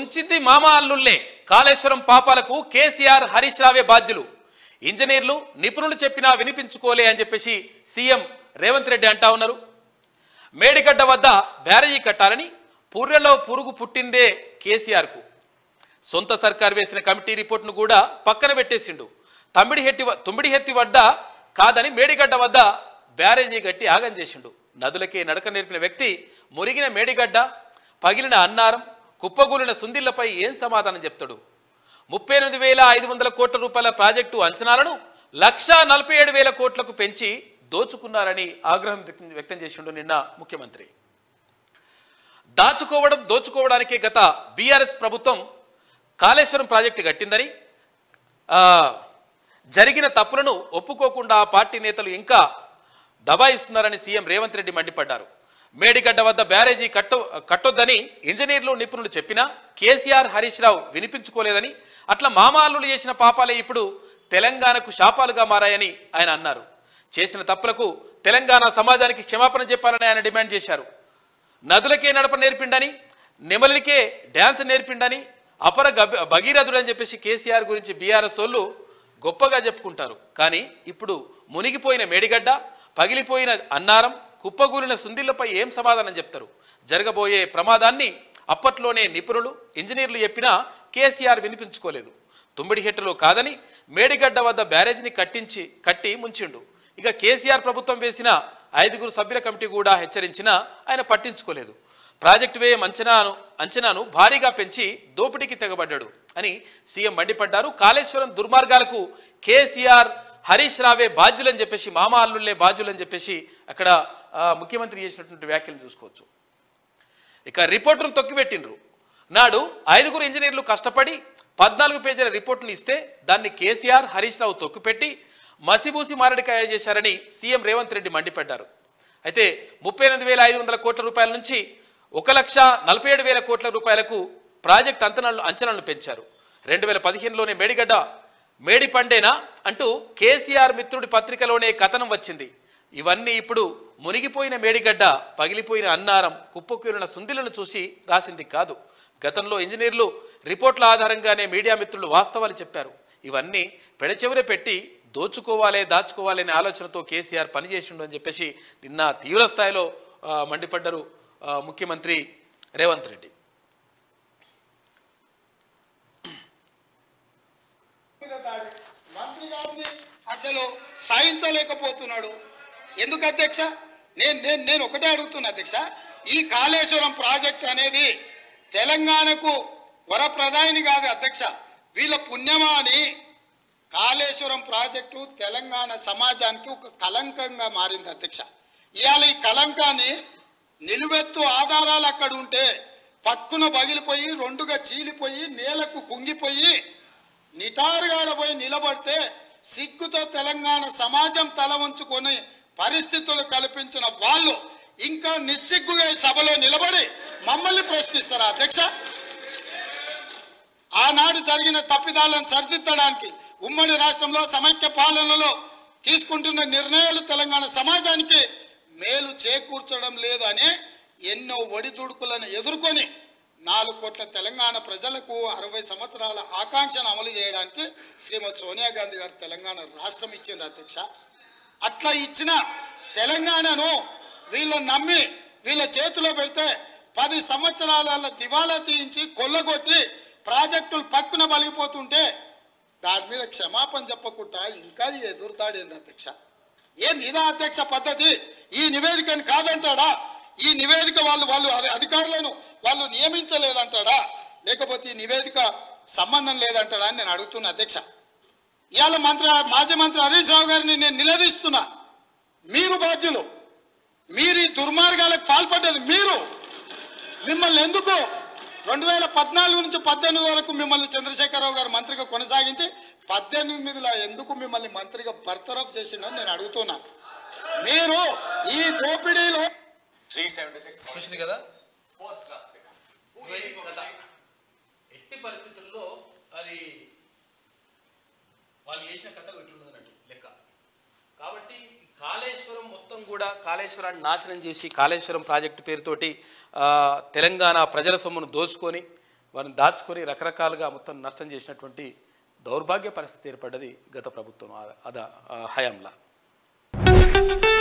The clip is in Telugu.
ముంచింది మామ అల్లుళ్ళే కాళేశ్వరం పాపాలకు కేసీఆర్ హరీష్ రావే బాధ్యులు ఇంజనీర్లు నిపుణులు చెప్పినా వినిపించుకోలే అని చెప్పేసి సీఎం రేవంత్ రెడ్డి అంటా ఉన్నారు మేడిగడ్డ వద్ద బ్యారేజీ కట్టాలని పుర్రెలో పురుగు పుట్టిందే కేసీఆర్కు సొంత సర్కార్ వేసిన కమిటీ రిపోర్ట్ను కూడా పక్కన పెట్టేసిండు తమ్మిడి హెట్టి తుమ్మిడి హెత్తి వద్ద కాదని మేడిగడ్డ వద్ద బ్యారేజీ కట్టి ఆగం చేసిండు నదులకే నడక నేర్పిన వ్యక్తి మురిగిన మేడిగడ్డ పగిలిన అన్నారం కుప్పగూలిన సుందిళ్లపై ఏం సమాధానం చెప్తాడు ముప్పై ఎనిమిది వేల ఐదు వందల కోట్ల రూపాయల ప్రాజెక్టు అంచనాలను లక్షా నలభై ఏడు వేల కోట్లకు పెంచి దోచుకున్నారని ఆగ్రహం వ్యక్తం- వ్యక్తం చేసిండు నిన్న ముఖ్యమంత్రి దాచుకోవడం దోచుకోవడానికే గత బీఆర్ఎస్ ప్రభుత్వం కాళేశ్వరం ప్రాజెక్టు కట్టిందని ఆ, జరిగిన తప్పులను ఒప్పుకోకుండా ఆ పార్టీ నేతలు ఇంకా దబాయిస్తున్నారని సీఎం రేవంత్ రెడ్డి మండిపడ్డారు మేడిగడ్డ వద్ద బ్యారేజీ కట్ట కట్టొద్దని ఇంజనీర్లు నిపుణులు చెప్పినా కేసీఆర్ హరీష్ రావు వినిపించుకోలేదని అట్లా మామాల్లులు చేసిన పాపాలే ఇప్పుడు తెలంగాణకు శాపాలుగా మారాయని ఆయన అన్నారు చేసిన తప్పులకు తెలంగాణ సమాజానికి క్షమాపణ చెప్పాలని ఆయన డిమాండ్ చేశారు నదులకే నడప నేర్పిండని నెమలికే డ్యాన్స్ నేర్పిండని అపర గబ- భగీరథుడు అని చెప్పేసి కేసీఆర్ గురించి బీఆర్ఎస్ వాళ్ళు గొప్పగా చెప్పుకుంటారు కానీ ఇప్పుడు మునిగిపోయిన మేడిగడ్డ పగిలిపోయిన అన్నారం కుప్పగూలిన సుందిళ్లపై ఏం సమాధానం చెప్తారు జరగబోయే ప్రమాదాన్ని అప్పట్లోనే నిపుణులు ఇంజనీర్లు చెప్పినా కేసీఆర్ వినిపించుకోలేదు తుమ్మిడి హెట్టులో కాదని మేడిగడ్డ వద్ద బ్యారేజీని కట్టించి కట్టి ముంచిండు ఇక కేసీఆర్ ప్రభుత్వం వేసిన ఐదుగురు సభ్యుల కమిటీ కూడా హెచ్చరించినా ఆయన పట్టించుకోలేదు ప్రాజెక్టు వ్యయం అంచనాను అంచనాను భారీగా పెంచి దోపిడీకి తెగబడ్డాడు అని సీఎం మండిపడ్డారు కాళేశ్వరం దుర్మార్గాలకు కేసీఆర్ హరీష్ రావే బాధ్యులని చెప్పేసి మామ అల్లుళ్ళే బాధ్యులని చెప్పేసి అక్కడ ఆ, ముఖ్యమంత్రి చేసినటువంటి వ్యాఖ్యలు చూసుకోవచ్చు ఇక రిపోర్టును తొక్కిపెట్టిండ్రు నాడు ఐదుగురు ఇంజనీర్లు కష్టపడి పద్నాలుగు పేజీల రిపోర్టును ఇస్తే దాన్ని కేసీఆర్ హరీష్ రావు తొక్కిపెట్టి మసిబూసి మారడికాయ చేశారని సీఎం రేవంత్ రెడ్డి మండిపడ్డారు అయితే ముప్పై ఎనిమిది వేల ఐదు వందల కోట్ల రూపాయల నుంచి ఒక లక్ష నలభై ఏడు వేల కోట్ల రూపాయలకు ప్రాజెక్ట్ అంచనాలు అంచనాలను పెంచారు రెండు వేల పదిహేనులోనే మేడిగడ్డ మేడి పండేనా అంటూ కేసీఆర్ మిత్రుడి పత్రికలోనే కథనం వచ్చింది ఇవన్నీ ఇప్పుడు మునిగిపోయిన మేడిగడ్డ పగిలిపోయిన అన్నారం కుప్పకూలిన సుందిలను చూసి రాసింది కాదు గతంలో ఇంజనీర్లు రిపోర్ట్ల ఆధారంగానే మీడియా మిత్రులు వాస్తవాలు చెప్పారు ఇవన్నీ పెడచెవిన పెట్టి దోచుకోవాలే దాచుకోవాలి అనే ఆలోచనతో కేసీఆర్ పనిచేసిండు అని చెప్పేసి నిన్న తీవ్ర స్థాయిలో ఆ, మండిపడ్డారు ఆ, ముఖ్యమంత్రి రేవంత్ రెడ్డి మీద దాడి మంత్రి గారిని అసలు సహించలేకపోతున్నాడు ఎందుకు అధ్యక్ష నేను నేను నేను ఒకటే అడుగుతున్నా అధ్యక్ష ఈ కాళేశ్వరం ప్రాజెక్ట్ అనేది తెలంగాణకు వరప్రదాయిని కాదు అధ్యక్ష వీళ్ళ పుణ్యమా అని కాళేశ్వరం ప్రాజెక్టు తెలంగాణ సమాజానికి ఒక కలంకంగా మారింది అధ్యక్ష ఇవాళ ఈ కలంకాన్ని నిలువెత్తు ఆధారాలు అక్కడ ఉంటే పక్కున పగిలిపోయి రెండుగా చీలిపోయి నేలకు కుంగిపోయి నిటారుగాడ పోయి నిలబడితే సిగ్గుతో తెలంగాణ సమాజం తల వంచుకొని పరిస్థితులు కల్పించిన వాళ్ళు ఇంకా నిస్సిగ్గుగా ఈ సభలో నిలబడి మమ్మల్ని ప్రశ్నిస్తారా అధ్యక్ష ఆనాడు జరిగిన తప్పిదాలను సరిదిద్దడానికి ఉమ్మడి రాష్ట్రంలో సమైక్య పాలనలో తీసుకుంటున్న నిర్ణయాలు తెలంగాణ సమాజానికి మేలు చేకూర్చడం లేదు అని ఎన్నో ఒడిదుడుకులను ఎదుర్కొని నాలుగు కోట్ల తెలంగాణ ప్రజలకు అరవై సంవత్సరాల ఆకాంక్షను అమలు చేయడానికి శ్రీమతి సోనియా గాంధీ గారు తెలంగాణ రాష్ట్రం ఇచ్చింది అధ్యక్ష అట్లా ఇచ్చిన తెలంగాణను వీళ్ళని నమ్మి వీళ్ళ చేతిలో పెడితే పది సంవత్సరాల దివాలా తీయించి కొల్లగొట్టి ప్రాజెక్టులు పక్కున బలిగిపోతుంటే దాని మీద క్షమాపణ చెప్పకుండా ఇంకా ఎదురుతాడేంది అధ్యక్ష ఏంది ఇదా అధ్యక్ష పద్ధతి ఈ నివేదికని కాదంటాడా ఈ నివేదిక వాళ్ళు వాళ్ళు అధి- అధికారులను వాళ్ళు నియమించలేదంటాడా లేకపోతే ఈ నివేదిక సంబంధం లేదంటాడా అని నేను అడుగుతున్నా అధ్యక్ష ఇవాళ మంత్రి మాజీ మంత్రి హరీష్ రావు గారిని నేను నిలదీస్తున్నా మీరు బాధ్యులు మీరు ఈ దుర్మార్గాలకు పాల్పడ్డది మీరు మిమ్మల్ని ఎందుకు రెండు వేల పద్నాలుగు నుంచి పద్దెనిమిది వరకు మిమ్మల్ని చంద్రశేఖరరావు గారు మంత్రిగా కొనసాగించి పద్దెనిమిదిలో ఎందుకు మిమ్మల్ని మంత్రిగా బర్తరఫ్ చేసిందని నేను అడుగుతున్నా మీరు ఈ దోపిడీలో 376 చూసింది కదా first class pick. Who ఇరవై gave you కథ. permission? ఎట్టి పరిస్థితుల్లో అది వాళ్ళు చేసిన కథ ఇట్లున్నదన్నట్టు లెక్క కాబట్టి కాళేశ్వరం మొత్తం కూడా కాళేశ్వరాన్ని నాశనం చేసి కాళేశ్వరం ప్రాజెక్టు పేరుతోటి ఆ, తెలంగాణ ప్రజల సొమ్మును దోచుకొని వారిని దాచుకొని రకరకాలుగా మొత్తం నష్టం చేసినటువంటి దౌర్భాగ్య పరిస్థితి ఏర్పడ్డది గత ప్రభుత్వం ఆ- అద ఆ హయాంలా